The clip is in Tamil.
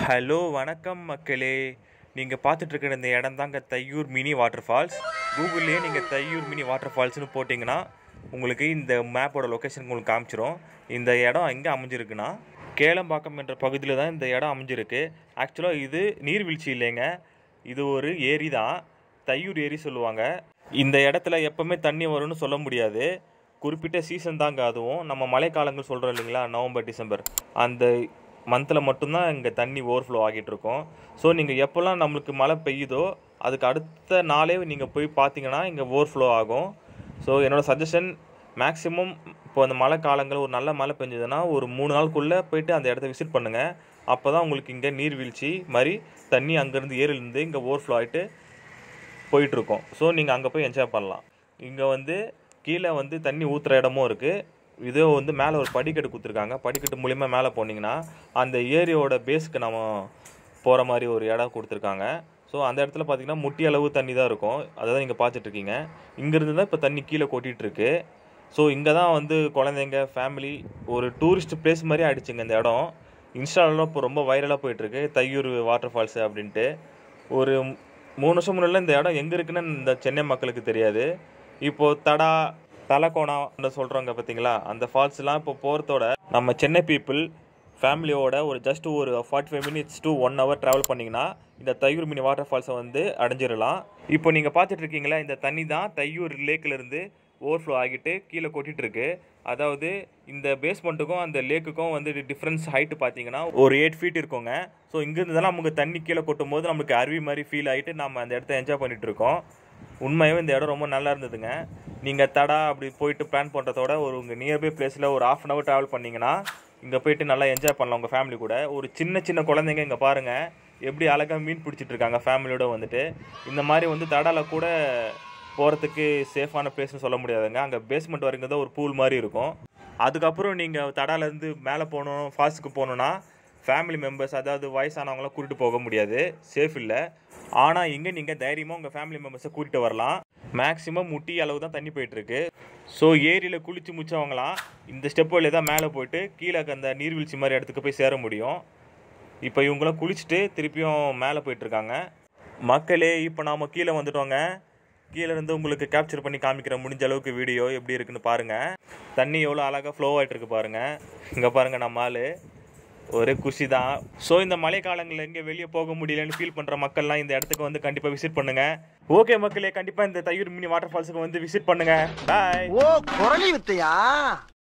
ஹலோ வணக்கம் மக்களே நீங்கள் பார்த்துட்ருக்கிற இந்த இடம் தாங்க தையூர் மினி வாட்டர் ஃபால்ஸ் கூகுள்லேயே நீங்கள் தையூர் மினி வாட்டர் ஃபால்ஸ்னு போட்டிங்கன்னா உங்களுக்கு இந்த மேப்போட லொக்கேஷன் உங்களுக்கு காமிச்சிரும் இந்த இடம் எங்கே அமைஞ்சிருக்குன்னா கேளம்பாக்கம் என்ற பகுதியில் தான் இந்த இடம் அமைஞ்சிருக்கு ஆக்சுவலாக இது நீர்வீழ்ச்சி இல்லைங்க இது ஒரு ஏரி தான் தையூர் ஏரி சொல்லுவாங்க இந்த இடத்துல எப்பவுமே தண்ணி வரும்னு சொல்ல முடியாது குறிப்பிட்ட சீசன் தாங்க அதுவும் நம்ம மழைக்காலங்கள் சொல்கிறோம் இல்லைங்களா நவம்பர் டிசம்பர் அந்த மந்தில் மட்டும்தான் இங்கே தண்ணி ஓவர்ஃப்ளோ ஆகிட்டு இருக்கும் ஸோ நீங்கள் எப்போல்லாம் நம்மளுக்கு மழை பெய்யுதோ அதுக்கு அடுத்த நாளே நீங்கள் போய் பார்த்தீங்கன்னா இங்கே ஓவர்ஃப்ளோ ஆகும் ஸோ என்னோடய சஜஷன் மேக்ஸிமம் இப்போ அந்த மழை காலங்கள் ஒரு நல்ல மழை பெஞ்சதுன்னா ஒரு மூணு நாளுக்குள்ளே போயிட்டு அந்த இடத்த விசிட் பண்ணுங்கள் அப்போ தான் உங்களுக்கு இங்கே நீர்வீழ்ச்சி மாதிரி தண்ணி அங்கேருந்து ஏரியிலேருந்து இங்கே ஓவர்ஃப்ளோ ஆகிட்டு போயிட்டுருக்கோம் ஸோ நீங்கள் அங்கே போய் என்ஜாய் பண்ணலாம் இங்கே வந்து கீழே வந்து தண்ணி ஊற்றுற இடமும் இருக்குது இதோ வந்து மேலே ஒரு படிக்கட்டு கொடுத்துருக்காங்க படிக்கட்டு மூலிமா மேலே போனீங்கன்னா அந்த ஏரியோட பேஸ்க்கு நம்ம போகிற மாதிரி ஒரு இடம் கொடுத்துருக்காங்க ஸோ அந்த இடத்துல பார்த்தீங்கன்னா முட்டி அளவு தண்ணி தான் இருக்கும் அதை தான் நீங்கள் பார்த்துட்ருக்கீங்க இங்கேருந்து தான் இப்போ தண்ணி கீழே கொட்டிகிட்டு இருக்கு ஸோ இங்கே தான் வந்து குழந்தைங்க ஃபேமிலி ஒரு டூரிஸ்ட் பிளேஸ் மாதிரி ஆயிடுச்சுங்க இந்த இடம் இன்ஸ்டாலெலாம் இப்போ ரொம்ப வைரலாக போயிட்டுருக்கு தையூர் வாட்டர் ஃபால்ஸு அப்படின்ட்டு ஒரு மூணு வருஷம் முன்னாடி இந்த இடம் எங்கே இருக்குன்னு இந்த சென்னை மக்களுக்கு தெரியாது இப்போது தடா தலக்கோணம் சொல்கிறவங்க பார்த்தீங்களா அந்த ஃபால்ஸ்லாம் இப்போ போகிறதோட நம்ம சென்னை பீப்புள் ஃபேமிலியோட ஒரு ஜஸ்ட் ஒரு forty five minutes to one hour travel பண்ணிங்கன்னா இந்த தையூர் மினி வாட்டர் ஃபால்ஸை வந்து அடைஞ்சிடலாம் இப்போ நீங்கள் பார்த்துட்டு இருக்கீங்களா இந்த தண்ணி தான் தையூர் லேக்கிலேருந்து ஓவர்ஃப்ளோ ஆகிட்டு கீழே கொட்டிட்டு இருக்கு அதாவது இந்த பேஸ்மெண்ட்டுக்கும் அந்த லேக்குக்கும் வந்து டிஃப்ரென்ஸ் ஹைட்டு பார்த்தீங்கன்னா ஒரு எயிட் ஃபீட் இருக்குங்க ஸோ இங்கேருந்து தான் நமக்கு தண்ணி கீழே கொட்டும் போது நமக்கு அருவி மாதிரி ஃபீல் ஆகிட்டு நம்ம அந்த இடத்த என்ஜாய் பண்ணிட்டு இருக்கோம் உண்மையாகவே இந்த இடம் ரொம்ப நல்லா இருந்ததுங்க நீங்கள் தடா அப்படி போயிட்டு பிளான் பண்ணுறதோட ஒரு உங்கள் நியர்பை பிளேஸில் ஒரு ஆஃப் அன் ஹவர் ட்ராவல் பண்ணிங்கன்னா இங்கே போயிட்டு நல்லா என்ஜாய் பண்ணலாம் உங்கள் ஃபேமிலி கூட ஒரு சின்ன சின்ன குழந்தைங்க இங்கே பாருங்கள் எப்படி அழகாக மீன் பிடிச்சிட்டு இருக்காங்க ஃபேமிலியோட வந்துட்டு இந்த மாதிரி வந்து தடால கூட போகிறதுக்கு சேஃபான பிளேஸ்னு சொல்ல முடியாதுங்க அங்கே பேஸ்மெண்ட் வரைக்கும் தான் ஒரு பூல் மாதிரி இருக்கும் அதுக்கப்புறம் நீங்கள் தடாலேருந்து மேலே போகணும் ஃபால்ஸுக்கு போகணுன்னா ஃபேமிலி மெம்பர்ஸ் அதாவது வயசானவங்களாம் கூட்டிகிட்டு போக முடியாது சேஃப் இல்லை ஆனால் இங்கே நீங்கள் தைரியமாக உங்கள் ஃபேமிலி மெம்பர்ஸை கூட்டிகிட்டு வரலாம் மேக்ஸிமம் முட்டி அளவு தான் தண்ணி போயிட்டுருக்கு ஸோ ஏரியில் குளித்து முடிச்சவங்களாம் இந்த ஸ்டெப் வழியாக தான் மேலே போயிட்டு கீழே அந்த நீர்வீழ்ச்சி மாதிரி இடத்துக்கு போய் சேர முடியும் இப்போ இவங்களாம் குளிச்சுட்டு திருப்பியும் மேலே போயிட்டுருக்காங்க மக்களே இப்போ நாம் கீழே வந்துட்டோங்க கீழே இருந்து உங்களுக்கு கேப்சர் பண்ணி காமிக்கிற முடிஞ்ச அளவுக்கு வீடியோ எப்படி இருக்குன்னு பாருங்கள் தண்ணி எவ்வளோ அழகாக ஃப்ளோ ஆகிட்டு இருக்கு பாருங்கள் இங்கே பாருங்கள் நம்ம ஆள் ஒரே குஷி தான் ஸோ இந்த மழை காலங்களில் எங்கே வெளியே போக முடியலன்னு ஃபீல் பண்ணுற மக்கள்லாம் இந்த இடத்துக்கு வந்து கண்டிப்பாக விசிட் பண்ணுங்க ஓகே மக்களே கண்டிப்பாக இந்த தையூர் மினி வாட்டர் ஃபால்ஸுக்கு வந்து விசிட் பண்ணுங்க பாய் ஓ குரலி வித்தையா